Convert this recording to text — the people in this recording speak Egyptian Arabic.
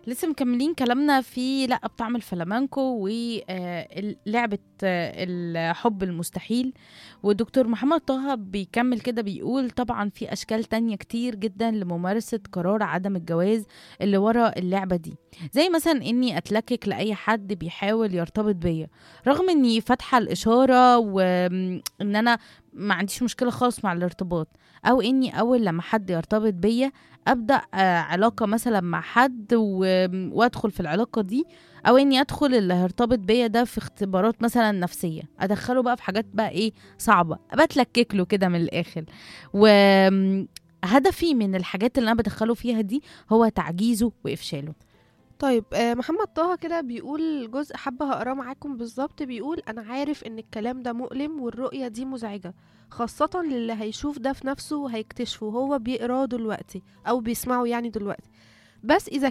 لسه مكملين كلامنا في لا بطعم الفلامانكو ولعبة الحب المستحيل ودكتور محمد طه بيكمل كده بيقول طبعا في أشكال تانية كتير جدا لممارسة قرار عدم الجواز اللي ورا اللعبة دي زي مثلا إني أتلكك لأي حد بيحاول يرتبط بيا رغم إني فاتحة الإشارة وإن أنا ما عنديش مشكلة خالص مع الارتباط أو إني أول لما حد يرتبط بيا ابدا علاقه مثلا مع حد وادخل في العلاقه دي او اني ادخل اللي هيرتبط بيا ده في اختبارات مثلا نفسيه ادخله بقى في حاجات بقى ايه صعبه بتلكك له كده من الاخر وهدفي من الحاجات اللي انا بدخله فيها دي هو تعجيزه وافشاله طيب آه، محمد طه كده بيقول جزء حابة هقراه معاكم بالظبط بيقول أنا عارف إن الكلام ده مؤلم والرؤية دي مزعجة خاصة للي هيشوف ده في نفسه وهيكتشفه هو بيقراه دلوقتي أو بيسمعه يعني دلوقتي بس إذا